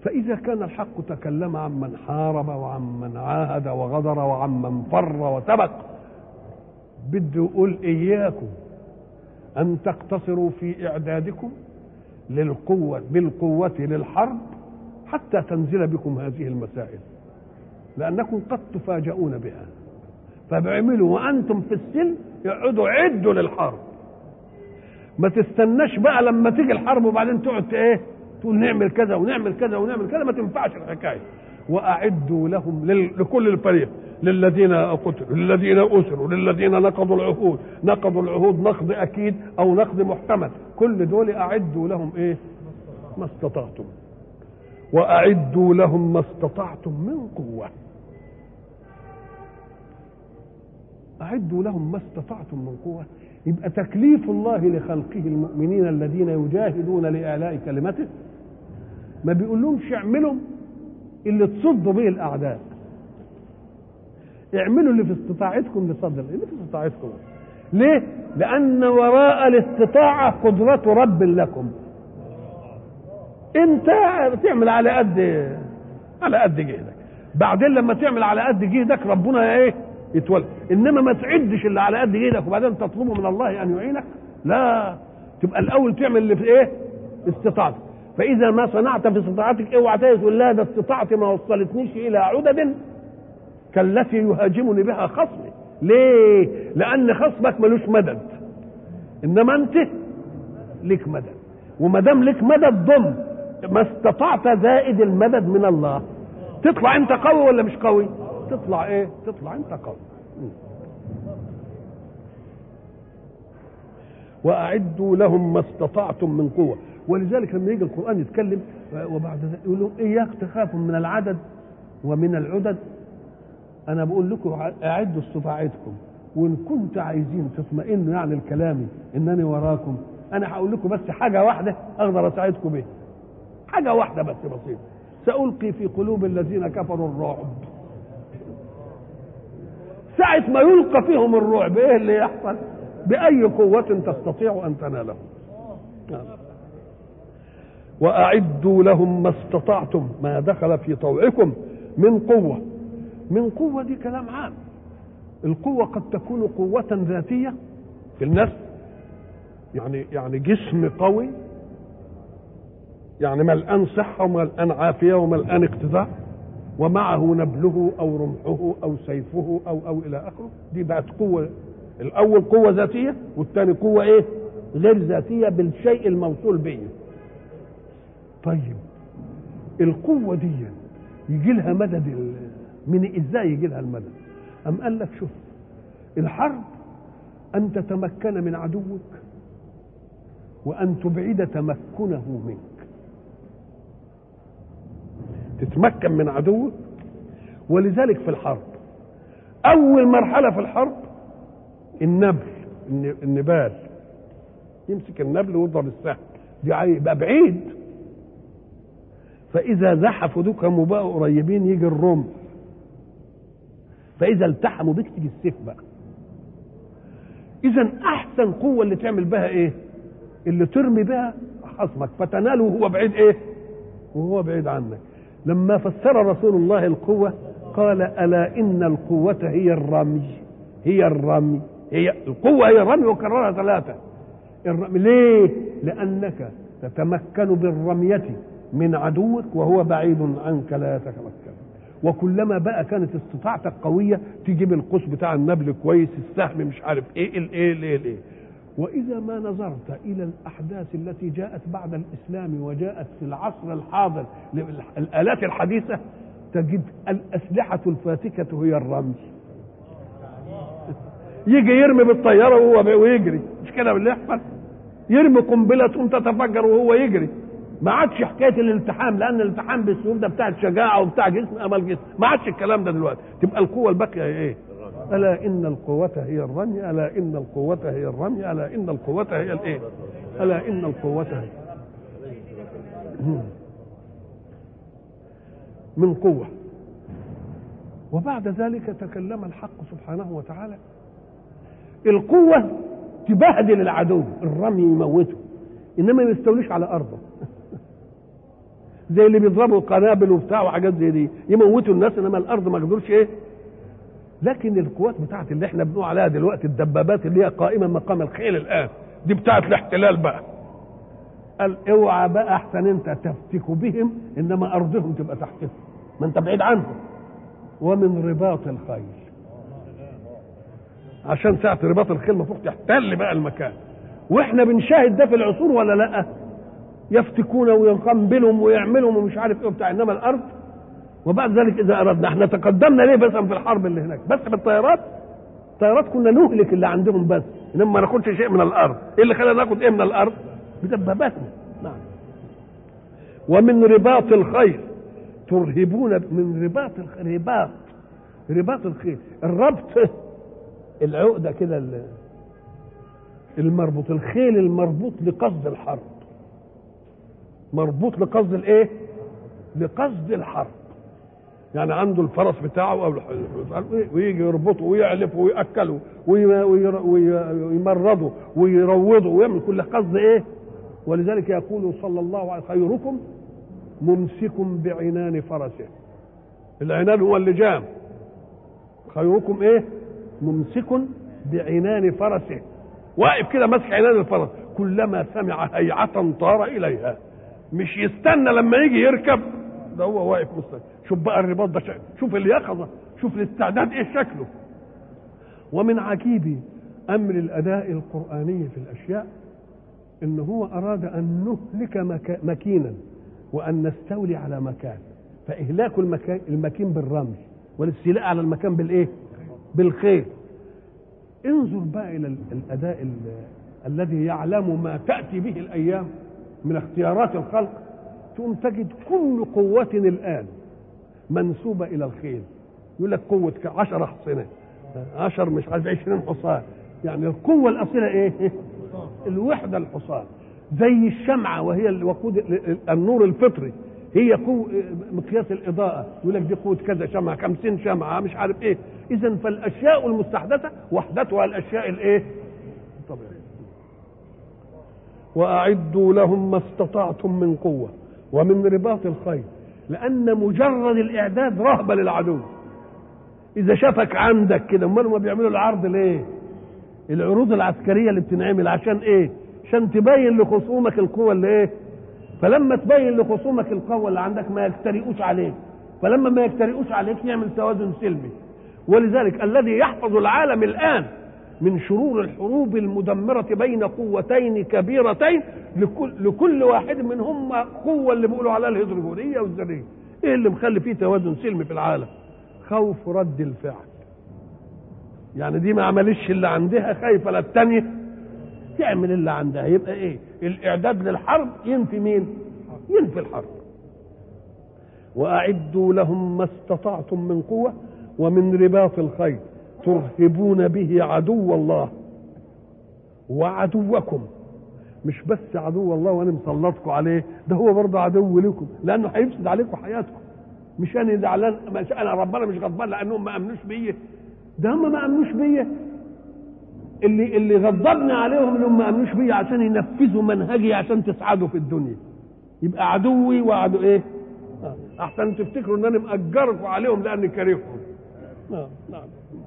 فإذا كان الحق تكلم عن من حارب وعن من عاهد وغدر وعن من فر وسبق بده يقول إياكم أن تقتصروا في إعدادكم للقوة بالقوة للحرب حتى تنزل بكم هذه المسائل لأنكم قد تفاجؤون بها فبعملوا وأنتم في السلم يقعدوا عدوا للحرب ما تستناش بقى لما تيجي الحرب وبعدين تقعد ايه تقول نعمل كذا ونعمل كذا ونعمل كذا ما تنفعش الحكايه واعدوا لهم لل- لكل الفريق للذين قتلوا للذين اسروا للذين نقضوا العهود نقضوا العهود نقض اكيد او نقض محتمل كل دول اعدوا لهم ايه ما استطعتم واعدوا لهم ما استطعتم من قوه أعدوا لهم ما استطعتم من قوة يبقى تكليف الله لخلقه المؤمنين الذين يجاهدون لإعلاء كلمته ما بيقول لهمش اعملوا اللي تصدوا به الأعداء اعملوا اللي في استطاعتكم لصدر اللي في استطاعتكم ليه؟ لأن وراء الاستطاعة قدرة رب لكم انت تعمل على قد على قد جهدك بعدين لما تعمل على قد جهدك ربنا ايه يتولى انما ما تعدش اللي على قد جهدك وبعدين تطلبه من الله ان يعينك لا تبقى الاول تعمل اللي في ايه استطاعتك فاذا ما صنعت في استطاعتك اوعى تقول لا ده استطاعتي ما وصلتنيش الى عدد كالتي يهاجمني بها خصمي ليه لان خصمك ملوش مدد انما انت لك مدد وما دام لك مدد ضم ما استطعت زائد المدد من الله تطلع انت قوي ولا مش قوي تطلع ايه تطلع انت قوي واعدوا لهم ما استطعتم من قوه ولذلك لما يجي القران يتكلم وبعد ذلك يقول لهم اياك تخافوا من العدد ومن العدد انا بقول لكم اعدوا استطاعتكم وان كنت عايزين تطمئنوا يعني الكلامي انني وراكم انا هقول لكم بس حاجه واحده اقدر اساعدكم بيها حاجه واحده بس بسيطه سالقي في قلوب الذين كفروا الرعب ساعة ما يلقى فيهم الرعب ايه اللي يحصل بأي قوة تستطيع أن تناله وأعدوا لهم ما استطعتم ما دخل في طوعكم من قوة من قوة دي كلام عام القوة قد تكون قوة ذاتية في النفس يعني يعني جسم قوي يعني ملآن صحة وملآن عافية وملآن اقتدار ومعه نبله او رمحه او سيفه او او الى اخره دي بقت قوه الاول قوه ذاتيه والثاني قوه ايه غير ذاتيه بالشيء الموصول به طيب القوه دي يجي لها مدد ال... من ازاي يجي لها المدد ام قال لك شوف الحرب ان تتمكن من عدوك وان تبعد تمكنه منك تتمكن من عدوك ولذلك في الحرب اول مرحله في الحرب النبل النبال يمسك النبل ويضرب السهم دي يبقى بعيد فاذا زحفوا دوكهم وبقوا قريبين يجي الرمح فاذا التحموا بك تيجي السيف بقى اذا احسن قوه اللي تعمل بها ايه اللي ترمي بها خصمك فتناله وهو بعيد ايه وهو بعيد عنك لما فسر رسول الله القوة قال ألا إن القوة هي الرمي هي الرمي هي القوة هي الرمي وكررها ثلاثة الرمي ليه؟ لأنك تتمكن بالرمية من عدوك وهو بعيد عنك لا يتمكن وكلما بقى كانت استطاعتك قوية تجيب القوس بتاع النبل كويس السهم مش عارف ايه الايه الايه الايه وإذا ما نظرت إلى الأحداث التي جاءت بعد الإسلام وجاءت في العصر الحاضر الآلات الحديثة تجد الأسلحة الفاتكة هي الرمي يجي يرمي بالطيارة وهو ويجري مش كده اللي يحصل يرمي قنبلة تقوم تتفجر وهو يجري ما عادش حكايه الالتحام لان الالتحام بالسيوف ده بتاعت شجاعه وبتاع جسم امل جسم ما عادش الكلام ده دلوقتي تبقى القوه الباقيه هي ايه؟ ألا إن القوة هي الرمي ألا إن القوة هي الرمي ألا إن القوة هي الإيه ألا إن القوة هي من قوة وبعد ذلك تكلم الحق سبحانه وتعالى القوة تبهدل العدو الرمي يموته إنما ما يستوليش على أرضه زي اللي بيضربوا قنابل وبتاع وحاجات زي دي يموتوا الناس انما الارض ما قدرش ايه لكن القوات بتاعت اللي احنا بنقول عليها دلوقتي الدبابات اللي هي قائمه مقام الخيل الان دي بتاعت الاحتلال بقى قال اوعى بقى احسن انت تفتك بهم انما ارضهم تبقى تحتهم ما انت بعيد عنهم ومن رباط الخيل عشان ساعة رباط الخيل المفروض تحتل بقى المكان واحنا بنشاهد ده في العصور ولا لا يفتكون ويقنبلهم ويعملهم ومش عارف ايه بتاع انما الارض وبعد ذلك اذا اردنا احنا تقدمنا ليه مثلا في الحرب اللي هناك بس بالطيارات الطيارات كنا نهلك اللي عندهم بس انما ما ناخدش شيء من الارض ايه اللي خلانا ناخد ايه من الارض بدباباتنا نعم ومن رباط الخيل ترهبون من رباط الخيل رباط رباط الخيل الربط العقده كده المربوط الخيل المربوط لقصد الحرب مربوط لقصد الايه لقصد الحرب يعني عنده الفرس بتاعه او ويجي يربطه ويعلفه وياكله ويمرضه ويروضه ويعمل كل قصد ايه ولذلك يقول صلى الله عليه وسلم خيركم ممسك بعنان فرسه العنان هو اللجام خيركم ايه ممسك بعنان فرسه واقف كده ماسك عنان الفرس كلما سمع هيعة طار إليها مش يستنى لما يجي يركب ده هو واقف مستنى شوف بقى الرباط ده شكل. شوف اليقظة شوف الاستعداد ايه شكله ومن عجيب أمر الأداء القرآني في الأشياء إن هو أراد أن نهلك مكا مكينا وأن نستولي على مكان فإهلاك المكان المكين بالرمي والاستيلاء على المكان بالإيه؟ بالخير انظر بقى الى الاداء الذي يعلم ما تاتي به الايام من اختيارات الخلق تقوم تجد كل قوة الآن منسوبة إلى الخيل يقول لك قوة عشر حصنة عشر مش عارف عشرين حصان يعني القوة الأصيلة إيه؟ الوحدة الحصان زي الشمعة وهي الوقود النور الفطري هي قوة مقياس الإضاءة يقول لك دي قوة كذا شمعة خمسين شمعة مش عارف إيه إذا فالأشياء المستحدثة وحدتها الأشياء الإيه؟ طبيعي وأعدوا لهم ما استطعتم من قوة ومن رباط الخيل لأن مجرد الإعداد رهبة للعدو إذا شافك عندك كده أمال ما بيعملوا العرض ليه؟ العروض العسكرية اللي بتنعمل عشان إيه؟ عشان تبين لخصومك القوة اللي إيه؟ فلما تبين لخصومك القوة اللي عندك ما يجترئوش عليك فلما ما يجترئوش عليك يعمل توازن سلمي ولذلك الذي يحفظ العالم الآن من شرور الحروب المدمرة بين قوتين كبيرتين لكل, لكل واحد منهم قوة اللي بيقولوا عليها الهيدروجونية والذرية ايه اللي مخلي فيه توازن سلمي في العالم خوف رد الفعل يعني دي ما عملش اللي عندها خايفة للتانية تعمل اللي عندها يبقى ايه الاعداد للحرب ينفي مين ينفي الحرب واعدوا لهم ما استطعتم من قوه ومن رباط الخيل ترهبون به عدو الله وعدوكم مش بس عدو الله وانا مسلطكم عليه ده هو برضه عدو لكم لانه هيفسد عليكم حياتكم مش انا زعلان مش انا ربنا مش غضبان لانهم ما امنوش بيا ده هم ما امنوش بيا اللي اللي غضبنا عليهم انهم ما امنوش بيا عشان ينفذوا منهجي عشان تسعدوا في الدنيا يبقى عدوي وعدو ايه احسن تفتكروا ان انا مأجركم عليهم لاني كارههم نعم نعم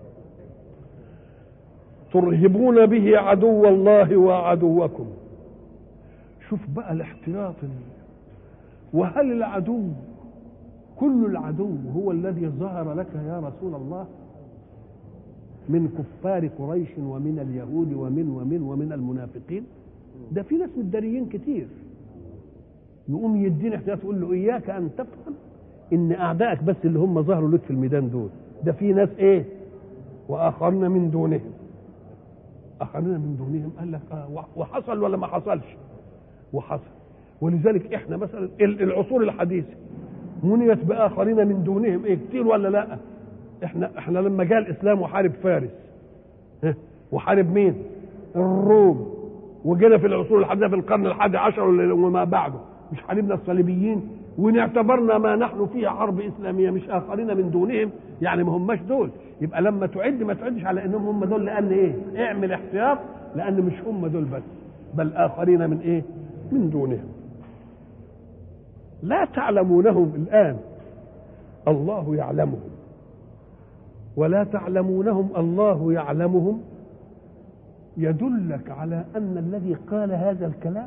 ترهبون به عدو الله وعدوكم شوف بقى الاحتياط وهل العدو كل العدو هو الذي ظهر لك يا رسول الله من كفار قريش ومن اليهود ومن ومن ومن المنافقين ده في ناس متداريين كتير يقوم يدينا احتياط يقول له اياك ان تفهم ان اعدائك بس اللي هم ظهروا لك في الميدان دول ده في ناس ايه واخرين من دونهم اخرين من دونهم قال لك آه وحصل ولا ما حصلش وحصل ولذلك احنا مثلا العصور الحديثه منيت باخرين من دونهم ايه كتير ولا لا احنا احنا لما جاء الاسلام وحارب فارس ها وحارب مين الروم وجينا في العصور الحديثه في القرن الحادي عشر وما بعده مش حاربنا الصليبيين وان اعتبرنا ما نحن فيه حرب اسلاميه مش اخرين من دونهم يعني ما هماش دول يبقى لما تعد ما تعدش على انهم هم دول لان ايه اعمل احتياط لان مش هم دول بس بل اخرين من ايه من دونهم لا تعلمونهم الآن الله يعلمهم ولا تعلمونهم الله يعلمهم يدلك على أن الذي قال هذا الكلام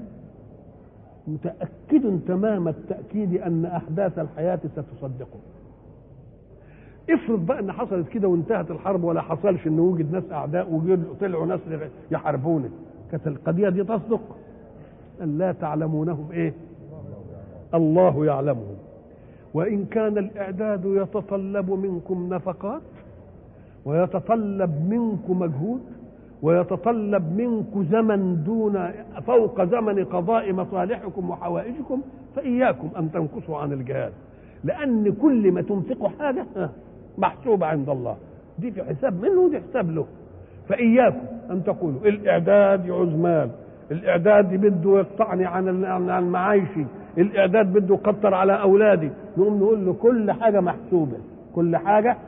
متأكد تمام التأكيد أن أحداث الحياة ستصدقه افرض بقى ان حصلت كده وانتهت الحرب ولا حصلش ان وجد ناس اعداء وطلعوا ناس يحاربونه كانت القضيه دي تصدق ان لا تعلمونهم ايه الله يعلمهم وان كان الاعداد يتطلب منكم نفقات ويتطلب منكم مجهود ويتطلب منكم زمن دون فوق زمن قضاء مصالحكم وحوائجكم فإياكم أن تنقصوا عن الجهاد لأن كل ما تنفقوا حاجة محسوبة عند الله دي في حساب منه ودي حساب له فإياكم أن تقولوا الإعداد يعوز مال الإعداد بده يقطعني عن عن معايشي الإعداد بده يكتر على أولادي نقوم نقول له كل حاجة محسوبة كل حاجة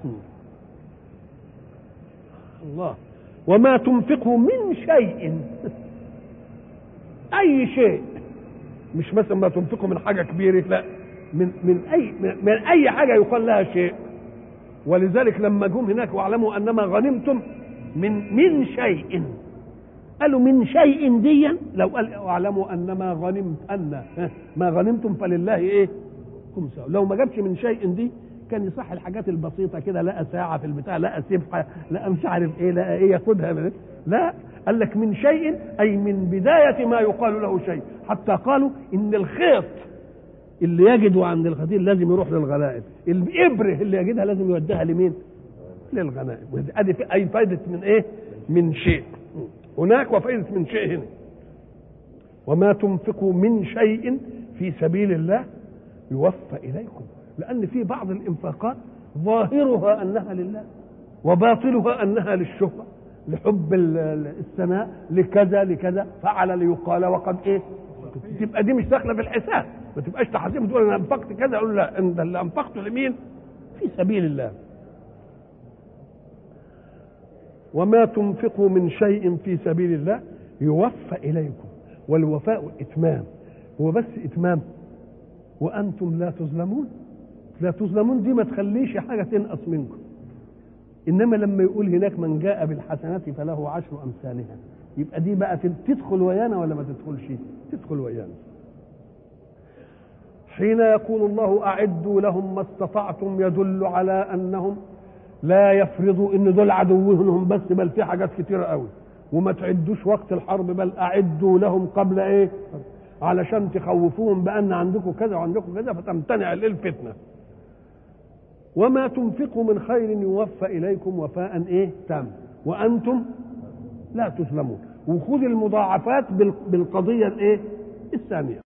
الله وما تنفقه من شيء اي شيء مش مثلا ما تنفقه من حاجه كبيره لا من من اي من اي حاجه يقال لها شيء ولذلك لما جم هناك واعلموا انما غنمتم من من شيء قالوا من شيء ديا لو قال واعلموا انما غنمت ان ما غنمتم فلله ايه خمسه لو ما جابش من شيء دي كان يصح الحاجات البسيطه كده لقى ساعه في البتاع لقى سبحه لقى مش عارف ايه لقى ايه ياخدها من لا قال لك من شيء اي من بدايه ما يقال له شيء حتى قالوا ان الخيط اللي يجده عند الغدير لازم يروح للغنائم الابره اللي يجدها لازم يوديها لمين للغنائم ادي اي فائده من ايه من شيء هناك وفائده من شيء هنا وما تنفقوا من شيء في سبيل الله يوفى اليكم لأن في بعض الإنفاقات ظاهرها أنها لله وباطلها أنها للشهرة لحب الثناء لكذا لكذا فعل ليقال وقد إيه تبقى دي مش داخلة في الحساب ما تبقاش تحاسب تقول أنا أنفقت كذا أقول لا أنت اللي أنفقته لمين في سبيل الله وما تنفقوا من شيء في سبيل الله يوفى إليكم والوفاء إتمام هو بس إتمام وأنتم لا تظلمون لا تظلمون دي ما تخليش حاجة تنقص منكم إنما لما يقول هناك من جاء بالحسنات فله عشر أمثالها يبقى دي بقى تدخل ويانا ولا ما تدخلش تدخل ويانا حين يقول الله أعدوا لهم ما استطعتم يدل على أنهم لا يفرضوا ان دول عدوهم بس بل في حاجات كتيرة قوي وما تعدوش وقت الحرب بل اعدوا لهم قبل ايه علشان تخوفوهم بان عندكم كذا وعندكم كذا فتمتنع الفتنه وما تنفقوا من خير يوفى اليكم وفاء ايه تام وانتم لا تظلمون وخذ المضاعفات بالقضيه الايه الثانيه